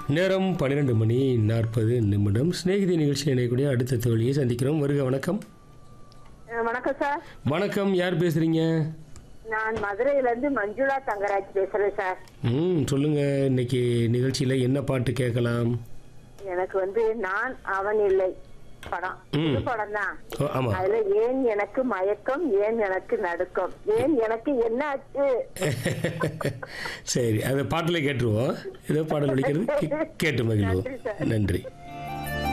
நேரம் பன்னிரெண்டு மணி நாற்பது நிமிடம் சிநேகிதி நிகழ்ச்சி இணையக்கூடிய அடுத்த தோழியை சந்திக்கிறோம் வருக வணக்கம் அஹ் வணக்கம் சார் வணக்கம் யார் பேசுறீங்க நான் மதுரையில இருந்து மஞ்சுளா தங்கராஜ் பேசுறேன் சார் ம் சொல்லுங்க இன்னைக்கு நிகழ்ச்சியில என்ன பாட்டு கேட்கலாம் எனக்கு வந்து நான் அவன் இல்லை படம் ம். புது படம் தான் ஓ, ஆமா அதுல ஏன் எனக்கு மயக்கம் ஏன் எனக்கு நடுக்கம் ஏன் எனக்கு என்ன ஆச்சு சரி அதை பாட்டில் கேட்டுருவோம் ஏதோ பாடல் ஒழிக்கிறது கே- கேட்டு மகிழ்வோம் நன்றி சார். நன்றி